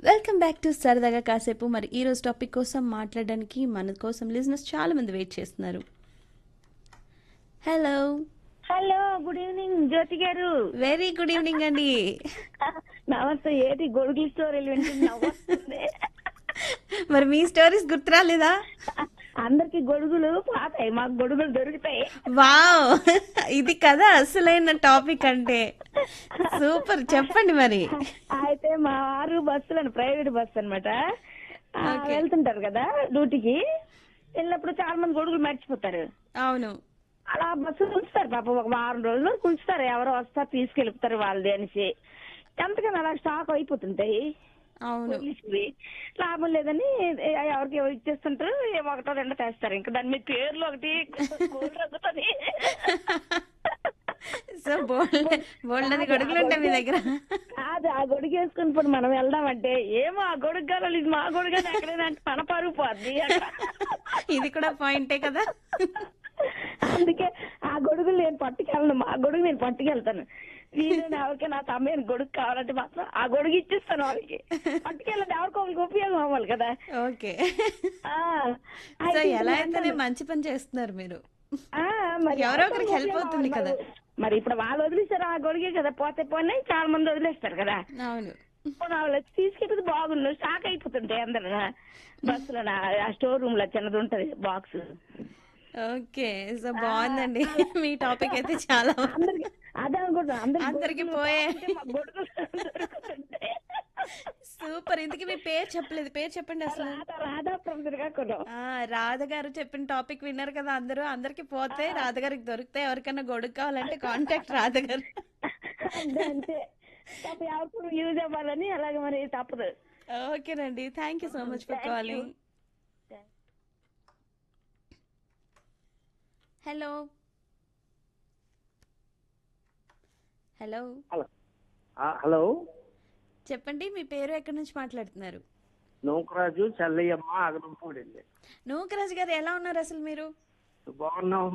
Welcome back to సరదాగా కాసేపు మరి ఈ రోజు టాపిక్ కోసం మాట్లాడడానికి మన కోసం లిజినెస్ చాలా మంది వెయిట్ చేస్తున్నారు hello hello good evening Jyothi గారు వెరీ గుడ్ ఈవినింగ్ అండి నమస్తే ఏంటి గొడుగుల స్టోరీలు వింటుంది నవ్వొస్తుంది మరి మీ స్టోరీస్ గుర్తురాలేదా అందరికి గొడుగులు పాతాయి మాకు గొడుగులు దొరుకుతాయి వావ్ ఇది కదా అసలైన టాపిక్ అంటే సూపర్ చెప్పండి మరి అయితే మా ఆరు బస్సులను ప్రైవేట్ బస్సు అనమాట Okay. వెళ్తుంటారు కదా డ్యూటీకి వెళ్ళినప్పుడు చాలా మంది గొడుగులు మర్చిపోతారు అవును అలా బస్సు ఉంచుతారు పాప ఒక వారం రోజులు ఉంచుతారు ఎవరో వస్తారు తీసుకెళ్ళిపోతారు వాళ్ళది అనేసి ఎంతకన్నా అలా స్టాక్ అయిపోతుంటాయి అవును పోలీసువి లాభం లేదని ఏ- ఎవరికి ఎవరు ఇచ్చేస్తుంటారు ఏమో ఒకటో రెండో తెస్తారు ఇంకా దాని మీద పేర్లు ఒకటి గోల్డ్ రంగుతుంది సో బోల్డ్ బోల్డ్ అని గొడుగులు ఉంటాయి మీ దగ్గర అది ఆ గొడుగు వేసుకుని ఇప్పుడు మనం వెళ్దామంటే ఏమో ఆ గొడుగు కావాలి ఇది మా గొడుగు అని ఎక్కడైనా అంటే మన పరుగు పోద్ది అక్కడ. ఇది కూడా పాయింటే కదా అందుకే ఆ గొడుగులు నేను పట్టుకెళ్ళను మా గొడుగు నేను పట్టుకెళ్తాను వీళ్ళని ఎవరికి నా తమ్మని గొడుగు కావాలంటే మాత్రం ఆ గొడుగు ఇచ్చేస్తాను వాళ్ళకి పట్టుకెళ్ళండి ఎవరికి ఒకరికి ఉపయోగం అవ్వాలి కదా ఓకే ఆ, సో అయితే ఎలా ఇప్పుడు అయితేనే అంటాను. మంచి పని చేస్తున్నారు మీరు ఆ, మరి ఎవరో అవసరం ఒకరికి help ఉపయోగం అవుతుంది అవ్వాలి కదా. మరి. మరి ఇప్పుడు వాళ్ళు వదిలేస్తారు ఆ గొడిగే కదా పోతే పోనీ చాలా మంది వదిలేస్తారు కదా అవును ఇప్పుడు వాళ్ళు వచ్చి తీసుకెళ్ళి బాగుండు షాక్ అయిపోతుంటాయి అందరు బస్సులో ఆ స్టోర్ రూమ్ లో చిన్నది ఉంటది బాక్స్ ఓకే సో బాగుందండి మీ టాపిక్ అయితే చాలా అందరికి అదే అనుకుంటా అందరికి అందరికి గొడుగులు పోయే. బాగుంటే మాకు గొడుగులు దొరుకుతుంటాయి. సూపర్ ఇంతకీ మీ పేరు చెప్పలేదు పేరు చెప్పండి అసలు రాధా రాధా ప్రొఫెసర్ గా కొన్నాం ఆ రాధ గారు చెప్పిన టాపిక్ విన్నారు కదా అందరూ అందరికి పోతే రాధ గారికి దొరికితే ఎవరికైనా గొడుగు కావాలంటే కాంటాక్ట్ రాధ గారు అంతే అంతే పాపం ఎవరికి యూజ్ అవ్వాలని అలాగే మరి తప్పదు ఓకేనండి thank you so much for Thank you. Calling hello hello hello ఆ, హలో చెప్పండి మీ పేరు ఎక్కడి నుంచి మాట్లాడుతున్నారు నూకరాజు చల్లయ్యమ్మ అగనంపూడి అండి నూకరాజు గారు ఎలా ఉన్నారు అసలు మీరు బాగున్నాం